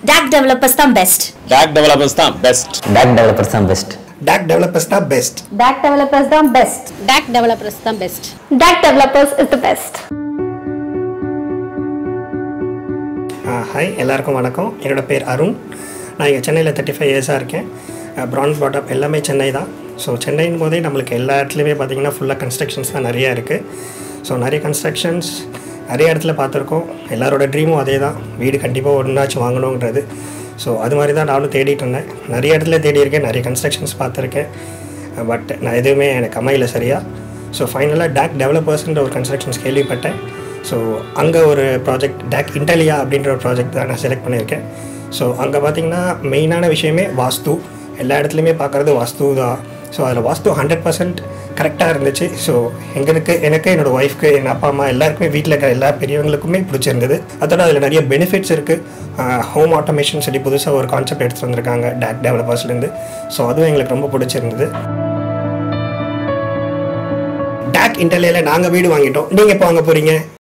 talk developers தான் best dog developers தான் best dog developers தான் பெஸ்ட் டாக் டெவலப்பர்ஸ் தான் பெஸ்ட் டாக் டெவலப்பர்ஸ் தான் பெஸ்ட் டாக் டெவலப்பர்ஸ் தான் best dog developers is the best hi எல்லாருக்கும் வணக்கம் என்னோட பேர் அருண் நான் இங்கே சென்னையில் தேர்ட்டி ஃபைவ் இயர்ஸாக இருக்கேன் ப்ரான் பாட்டப் எல்லாமே சென்னை தான் ஸோ சென்னையின் போதே நம்மளுக்கு எல்லா இடத்துலையுமே பார்த்தீங்கன்னா ஃபுல்லாக கன்ஸ்ட்ரக்ஷன்ஸ் தான் நிறையா இருக்குது ஸோ நிறைய கன்ஸ்ட்ரக்ஷன்ஸ் நிறைய இடத்துல பார்த்துருக்கோம் எல்லாரோட ட்ரீமும் அதே தான் வீடு கண்டிப்பாக ஒன்றாச்சும் வாங்கணுன்றது ஸோ அது மாதிரி தான் நானும் தேடிட்டு இருந்தேன் நிறைய இடத்துல தேடி இருக்கேன் நிறைய கன்ஸ்ட்ரக்ஷன்ஸ் பார்த்துருக்கேன் பட் நான் எதுவுமே எனக்கு அமையல சரியா ஸோ ஃபைனலாக டேக் டெவலப்பர்ஸ்ன்ற ஒரு கன்ஸ்ட்ரக்ஷன்ஸ் கேள்விப்பட்டேன் ஸோ அங்கே ஒரு ப்ராஜெக்ட் டேக் இன்டலியா அப்படின்ற ஒரு ப்ராஜெக்ட் தான் நான் செலக்ட் பண்ணியிருக்கேன் ஸோ அங்கே பார்த்தீங்கன்னா மெயினான விஷயமே வாஸ்து எல்லா இடத்துலையுமே பார்க்குறது வாஸ்து தான் ஸோ அதில் வாஸ்து ஹண்ட்ரட் பர்சன்ட் கரெக்டாக இருந்துச்சு ஸோ எங்களுக்கு எனக்கு என்னோடய ஒய்ஃப்க்கு எங்கள் அப்பா அம்மா எல்லாருக்குமே வீட்டில் இருக்கிற எல்லா பெரியவங்களுக்குமே பிடிச்சிருந்தது அதோட அதில் நிறைய பெனிஃபிட்ஸ் இருக்குது ஹோம் ஆட்டோமேஷன் சொல்லி புதுசாக ஒரு கான்செப்ட் எடுத்துகிட்டு வந்திருக்காங்க டேக் டெவலப்பர்ஸ்லேருந்து ஸோ அதுவும் எங்களுக்கு ரொம்ப பிடிச்சிருந்தது டேக் இன்டர்லேயில் நாங்கள் வீடு வாங்கிட்டோம் நீங்கள் எப்போ வாங்க போகிறீங்க